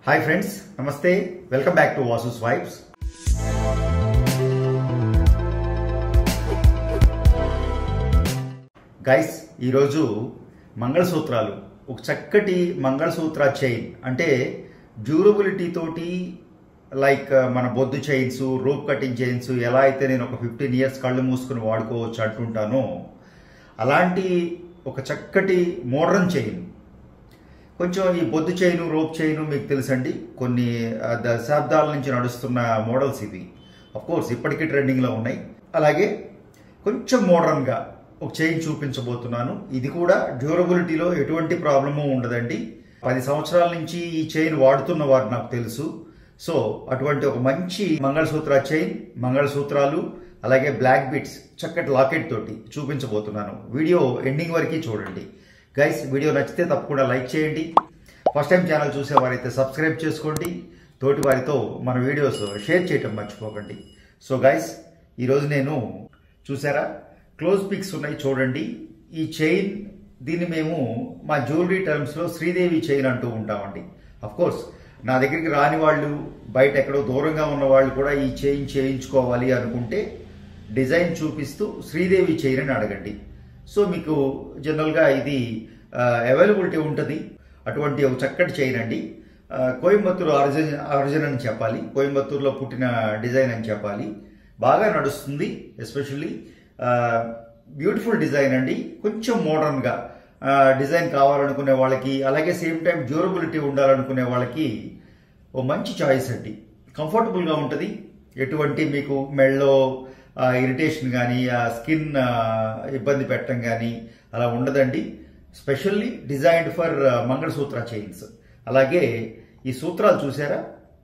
hi friends నమస్తే welcome back to Vasu's vibes guys ఈరోజు మంగళసూత్రాలు ఒక చక్కటి మంగళసూత్ర చైన్ అంటే డ్యూరబిలిటీ తోటి లైక్ మన బొద్దు చైన్స్ రోప్ కటింగ్ చైన్స్ ఎలా అయితే నేను ఒక ఫిఫ్టీన్ ఇయర్స్ కళ్ళు మూసుకుని వాడుకోవచ్చు అంటుంటానో అలాంటి ఒక చక్కటి మోడర్న్ చైన్ కొంచెం ఈ బొద్దు చైను రోప్ చైను మీకు తెలుసండి కొన్ని ఆ, దశాబ్దాల నుంచి నడుస్తున్న మోడల్స్ ఇవి కోర్స్ ఇప్పటికీ ట్రెండింగ్లో ఉన్నాయి అలాగే కొంచెం మోడర్న్గా ఒక చైన్ చూపించబోతున్నాను ఇది కూడా డ్యూరబిలిటీలో ఎటువంటి ప్రాబ్లము ఉండదండి పది సంవత్సరాల నుంచి ఈ చైన్ వాడుతున్న వారు నాకు తెలుసు సో అటువంటి ఒక మంచి మంగళసూత్ర చైన్ మంగళసూత్రాలు అలాగే బ్లాక్ బిట్స్ చక్కటి లాకెట్ తోటి చూపించబోతున్నాను వీడియో ఎండింగ్ వరకు చూడండి గైస్ వీడియో నచ్చితే తప్పకుండా లైక్ చేయండి ఫస్ట్ టైం ఛానల్ చూసేవారైతే సబ్స్క్రైబ్ చేసుకోండి తోటి వారితో మన వీడియోస్ షేర్ చేయటం మర్చిపోకండి సో గైస్ ఈరోజు నేను చూసారా క్లోజ్ పిక్స్ ఉన్నాయి చూడండి ఈ చైన్ దీన్ని మేము మా జ్యువెలరీ టర్మ్స్లో శ్రీదేవి చైన్ అంటూ ఉంటామండి అఫ్ కోర్స్ నా దగ్గరికి రాని వాళ్ళు బయట ఎక్కడో దూరంగా ఉన్న వాళ్ళు కూడా ఈ చైన్ చేయించుకోవాలి అనుకుంటే డిజైన్ చూపిస్తూ శ్రీదేవి చైన్ అని అడగండి సో మీకు జనరల్గా ఇది అవైలబిలిటీ ఉంటుంది అటువంటి ఒక చక్కటి చైన్ అండి ఆ, కోయంబత్తూరు ఆరిజిన్ ఆరిజిన్ అని చెప్పాలి కోయంబత్తూరులో పుట్టిన డిజైన్ అని చెప్పాలి బాగా నడుస్తుంది ఎస్పెషల్లీ బ్యూటిఫుల్ డిజైన్ అండి కొంచెం మోడర్న్గా డిజైన్ కావాలనుకునే వాళ్ళకి అలాగే సేమ్ టైం డ్యూరబిలిటీ ఉండాలనుకునే వాళ్ళకి ఓ మంచి చాయిస్ అండి కంఫర్టబుల్గా ఉంటుంది ఎటువంటి మీకు మెళ్ళో ఇరిటేషన్ కానీ ఆ స్కిన్ ఇబ్బంది పెట్టడం కానీ అలా ఉండదండి specially designed for mangalsutra chains అలాగే ఈ సూత్రాలు చూసారా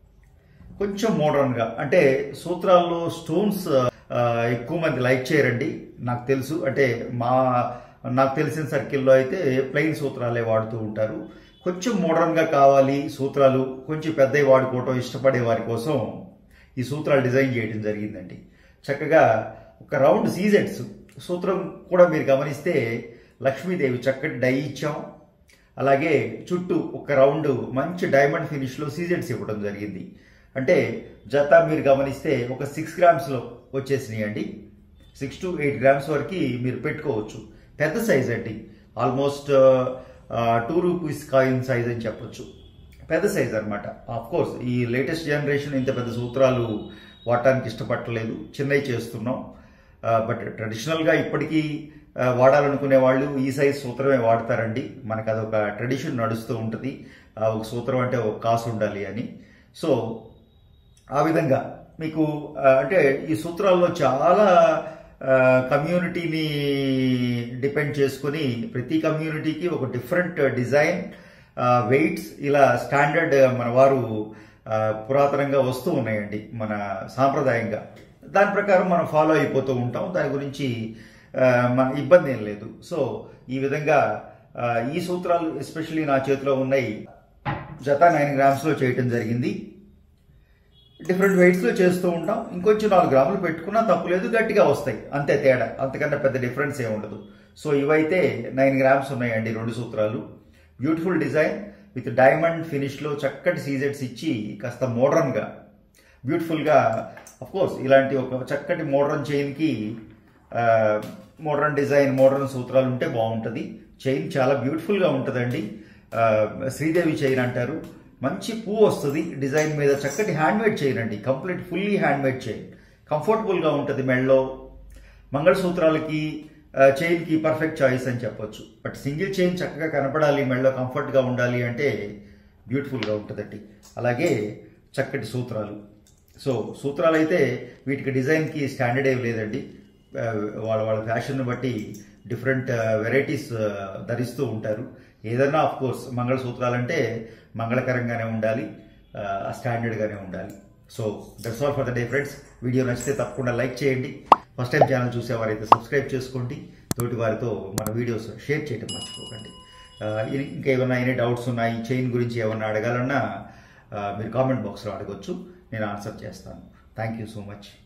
కొంచెం మోడర్న్గా అంటే సూత్రాల్లో స్టోన్స్ ఆ, ఎక్కువ మంది లైక్ చేయరండి నాకు తెలుసు అంటే మా నాకు తెలిసిన సర్కిల్లో అయితే ప్లెయిన్ సూత్రాలే వాడుతూ ఉంటారు కొంచెం మోడర్న్గా కావాలి సూత్రాలు కొంచెం పెద్దవి వాడుకోవటం ఇష్టపడే వారి కోసం ఈ సూత్రాలు డిజైన్ చేయడం జరిగిందండి చక్కగా ఒక రౌండ్ సీజెట్స్ సూత్రం కూడా మీరు గమనిస్తే లక్ష్మీదేవి చక్కటి డై ఇచ్చాం అలాగే చుట్టూ ఒక రౌండ్ మంచి డైమండ్ ఫినిష్లో సీజెట్స్ ఇవ్వడం జరిగింది అంటే జత మీరు గమనిస్తే ఒక సిక్స్ గ్రామ్స్లో వచ్చేసినాయి అండి సిక్స్ టు ఎయిట్ గ్రామ్స్ వరకు మీరు పెట్టుకోవచ్చు పెద్ద సైజ్ అండి almost two rupees coin size అని చెప్పొచ్చు పెద్ద సైజ్ అనమాట ఆఫ్ కోర్స్ ఈ లేటెస్ట్ జనరేషన్ ఇంత పెద్ద సూత్రాలు వాడటానికి ఇష్టపడలేదు చిన్నవి చేస్తున్నాం బట్ ట్రెడిషనల్గా ఇప్పటికీ ఆ, వాడాలనుకునే వాళ్ళు ఈ సైజ్ సూత్రమే వాడతారండి మనకు అదొక ట్రెడిషన్ నడుస్తూ ఉంటుంది ఆ, ఒక సూత్రం అంటే ఒక కాసు ఉండాలి అని సో ఆ విధంగా మీకు ఆ, అంటే ఈ సూత్రాల్లో చాలా కమ్యూనిటీని డిపెండ్ చేసుకుని ప్రతి కమ్యూనిటీకి ఒక డిఫరెంట్ డిజైన్ వెయిట్స్ ఇలా స్టాండర్డ్ మన వారు ఆ, పురాతనంగా వస్తూ ఉన్నాయండి మన సాంప్రదాయంగా దాని ప్రకారం మనం ఫాలో అయిపోతూ ఉంటాం దాని గురించి ఆ, మన ఇబ్బంది ఏం లేదు సో ఈ విధంగా ఆ, ఈ సూత్రాలు ఎస్పెషల్లీ నా చేతిలో ఉన్నాయి జత నైన్ గ్రామ్స్లో చేయటం జరిగింది డిఫరెంట్ వెయిట్స్లో చేస్తూ ఉంటాం ఇంకొంచెం నాలుగు గ్రాములు పెట్టుకున్నా తప్పులేదు గట్టిగా వస్తాయి అంతే తేడా అంతకన్నా పెద్ద డిఫరెన్స్ ఏ ఉండదు సో ఇవైతే నైన్ గ్రామ్స్ ఉన్నాయండి రెండు సూత్రాలు బ్యూటిఫుల్ డిజైన్ విత్ డైమండ్ ఫినిష్లో చక్కటి సీజెట్స్ ఇచ్చి కాస్త మోడర్న్గా బ్యూటిఫుల్గా కోర్స్ ఇలాంటి ఒక చక్కటి మోడర్న్ చైన్కి మోడర్న్ డిజైన్ మోడర్న్ సూత్రాలు ఉంటే బాగుంటుంది చైన్ చాలా బ్యూటిఫుల్గా ఉంటుందండి ఆ, శ్రీదేవి చైన్ అంటారు మంచి పువ్వు వస్తుంది డిజైన్ మీద చక్కటి హ్యాండ్మేడ్ చైన్ అండి కంప్లీట్ ఫుల్లీ హ్యాండ్మేడ్ చైన్ కంఫర్టబుల్గా ఉంటుంది మెడలో మంగళసూత్రాలకి ఆ, చైన్కి పర్ఫెక్ట్ చాయిస్ అని చెప్పొచ్చు బట్ సింగిల్ చైన్ చక్కగా కనపడాలి మెడలో కంఫర్ట్గా ఉండాలి అంటే బ్యూటిఫుల్గా ఉంటుందండి అలాగే చక్కటి సూత్రాలు సో సూత్రాలు అయితే వీటికి డిజైన్కి స్టాండర్డ్ ఏం లేదండి ఆ, వాళ్ళ వాళ్ళ ఫ్యాషన్ బట్టి డిఫరెంట్ వెరైటీస్ ధరిస్తూ ఉంటారు ఏదన్నా ఆఫ్ కోర్స్ మంగళసూత్రాలు అంటే మంగళకరంగానే ఉండాలి ఆ, స్టాండర్డ్గానే ఉండాలి so that's all for the day friends video నచ్చితే తప్పకుండా లైక్ చేయండి ఫస్ట్ టైం ఛానల్ చూసేవారైతే సబ్స్క్రైబ్ చేసుకోండి తోటి వారితో మన వీడియోస్ షేర్ చేయడం మర్చిపోకండి ఆ, ఇ- ఇంకా ఏమైనా ఎనీ డౌట్స్ ఉన్నాయి చైన్ గురించి ఏమైనా అడగాలన్నా ఆ, మీరు కామెంట్ బాక్స్లో అడగొచ్చు నేను ఆన్సర్ చేస్తాను థ్యాంక్ యూ సో మచ్